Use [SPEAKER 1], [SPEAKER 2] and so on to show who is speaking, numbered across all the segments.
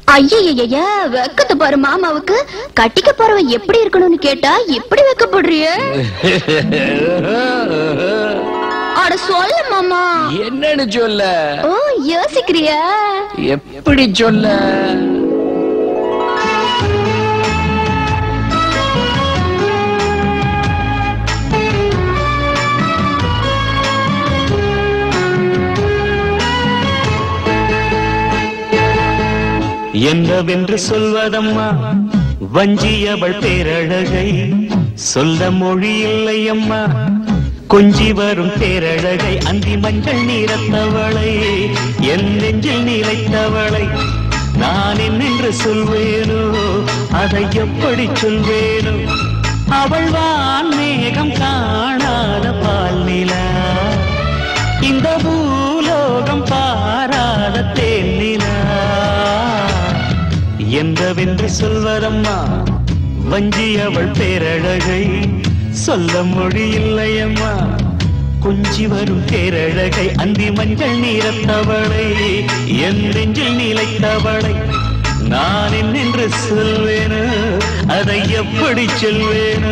[SPEAKER 1] ஐயய்யய்ய வெக்கத்தை பாரு மாமாவுக்கு கட்டிக்க போறவன் எப்படி இருக்கணும்னு கேட்டா எப்படி வெக்கப்படுறிய அட சொல்ல மாமா
[SPEAKER 2] என்னன்னு சொல்ல
[SPEAKER 1] ஓ யோசிக்கிறியா
[SPEAKER 2] எப்படி சொல்ல
[SPEAKER 3] என்னவென்று சொல்வதம்மா வஞ்சியவள் பேரழகை சொல்ல மொழி இல்லையம்மா கொஞ்சி வரும் பேரழகை அந்தி மஞ்சள் நீரத்தவளை என் நெஞ்சில் நிலைத்தவளை நான் என்னென்று சொல்வேனோ அதை எப்படி சொல்வேனோ அவள் வான் மேகம் காணாத பால் நிலா இந்த பூலோகம் பாராத தேனிலா என்றவென்று சொல்வதம்மா வஞ்சி அவள் பேரழகை சொல்ல மொழி இல்லையம்மா கொஞ்சி வரும் பேரழகை அந்தி மஞ்சள் நீரத்தவளை என் நெஞ்சில் நிலைத்தவளை நான் என்னென்று சொல்வேனோ அதை எப்படி சொல்வேனோ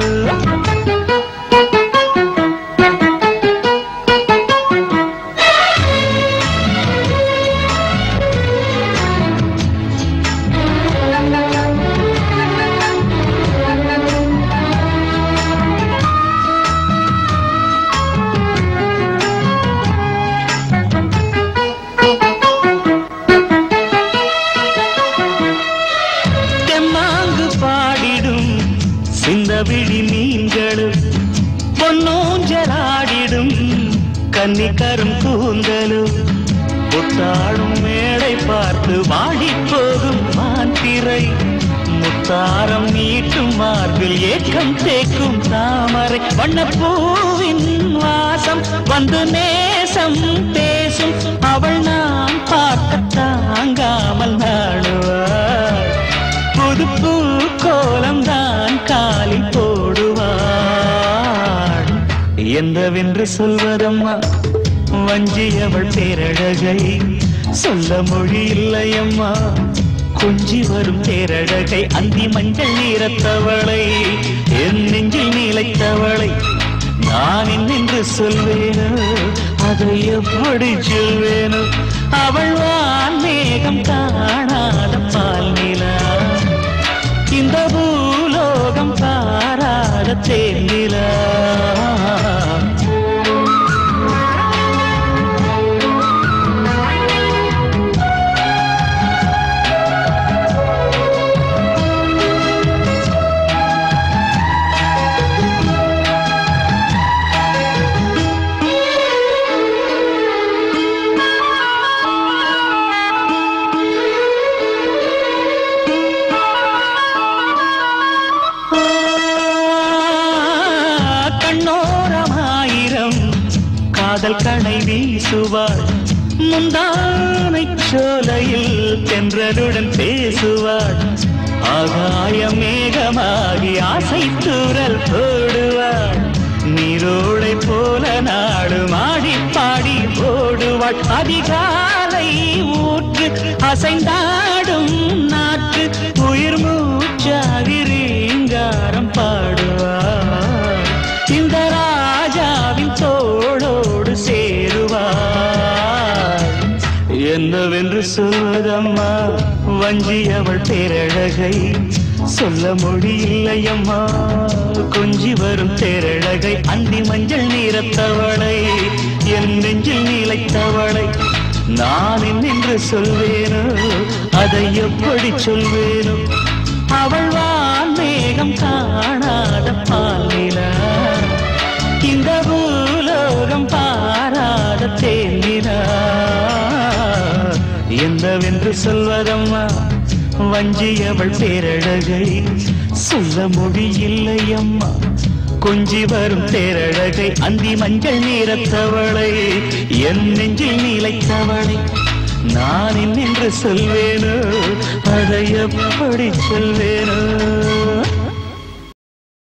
[SPEAKER 3] தெம்மாங்கு பாடிடும் சிந்தவிழி மீன்களும் பொன்னூஞ்சலாடிடும் கன்னிக்கரும் கூந்தலும் புத்தாடும் மேடை பார்த்து வாடிப் போகும் மாந்திரை முத்தாரம் நீட்டும் மார்பில் ஏக்கம் தேக்கும் தாமரை வண்ணப்பூவின் வாசம் வந்து நேசம் பேசும் அவள் நான் பார்க்க தாங்காமல் நாடுவாள் புது பூ கோலம் தான் காலில் போடுவாள் என்னவென்று சொல்வதம்மா வஞ்சி அவள் பேரழகை சொல்ல மொழி இல்லையம்மா கொஞ்சி வரும் பேரழகை அந்தி மஞ்சள் நீரத்தவளை என் நெஞ்சில் நிலைத்தவளை நான் என்னென்று சொல்வேனோ அதை எப்படி சொல்வேனோ அவள் வான் மேகம் காணாத பால் நிலா இந்த பூலோகம் பாராத தேனிலா கண்ணோரமாயிரம் காதல் கணை வீசுவாள் முந்தானை சோலையில் தென்றலுடன் பேசுவாள் ஆகாய மேகமாகி ஆசை தூரல் போடுவாள் நீரோடை போல நாடு மாடி பாடி ஓடுவாள் அதிகாலை ஊற்று அசைந்தாடும் நாற்று உயிர் மூச்சாகி ரீங்காரம் பாடுவாள் இந்த ராஜாவின் தோளோடு சேருவாள் என்னவென்று சொல்வதம்மா வஞ்சி அவள் பேரழகை சொல்ல மொழி இல்லையம்மா கொஞ்சி வரும் தேரழகை அந்தி மஞ்சள் நீரத்தவளை என் நெஞ்சில் நிலைத்தவளை நான் என்னென்று சொல்வேனோ அதை எப்படி சொல்வேனோ அவள் வான் மேகம் காணாத பாலிலா இந்த பூலோகம் பாராத தேனிலா என்னவென்று சொல்வதம்மா வஞ்சி அவள் பேரழகை சொல்ல மொழி இல்லையம்மா கொஞ்சி வரும் தேரழகை அந்தி மஞ்சள் நீரத்தவளை என் நெஞ்சில் நிலைத்தவளை நான் என்னென்று சொல்வேனோ அதை எப்படி சொல்வேனோ